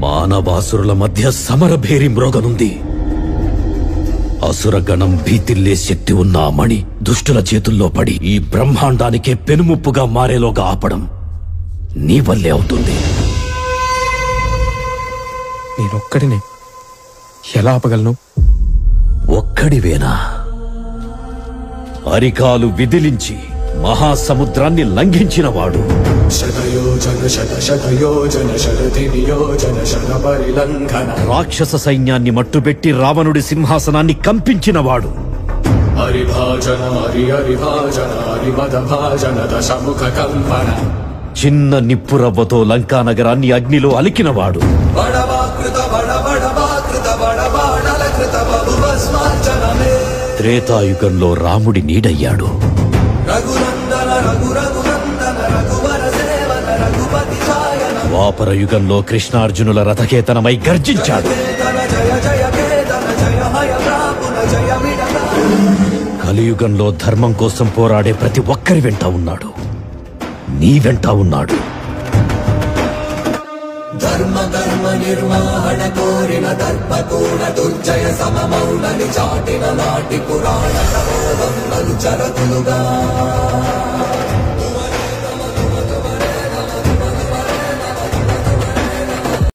మానవాసురుల మధ్య సమరభేరి మ్రోగనుంది అసురగణం భీతిల్లే శక్తి ఉన్న ఆ మణి దుష్టుల చేతుల్లో పడి ఈ బ్రహ్మాండానికే పెనుముప్పుగా మారేలోగా ఆపడం నీ వల్లే అవుతుంది నేనొక్కడినే ఎలా ఆపగలను ఒక్కడివేనా అరికాలు విదిలించి మహాసముద్రాన్ని లంఘించినవాడు శతయోజన శత శతయోజన శరతి నియోజన శత పరిలంఘన రాక్షస సైన్యాన్ని మట్టుబెట్టి రావణుడి సింహాసనాన్ని కంపించినవాడు హరిభాజన హరి హరిభాజన హరిమద భాజన దశముఖ కంపన చిన్న నిప్పురవ్వతో లంకా నగరాన్ని అగ్నిలో అలికినవాడు బడవాకృత బడ బడవాకృత బడబాడల కృత బహుభస్మార్చనమే త్రేతాయుగంలో రాముడి నీడయ్యాడు రఘునందన రఘు రఘునందన రఘువర సేవన రఘుపతి ఛాయన ద్వాపర యుగంలో కృష్ణార్జునుల రథకేతనమై గర్జించాడు కేతన జయ జయ కేతన జయ హయ ప్రాపున జయ విడత కలియుగంలో ధర్మం కోసం పోరాడే ప్రతి ఒక్కరి వెంట ఉన్నాడు నీ వెంట ఉన్నాడు ధర్మ కర్మ నిర్వహణ కోరిన దర్పకూడ దుర్జయ సమమౌనని చాటిన నాటి పురాణ ప్రబోధం నలు చరతులుగా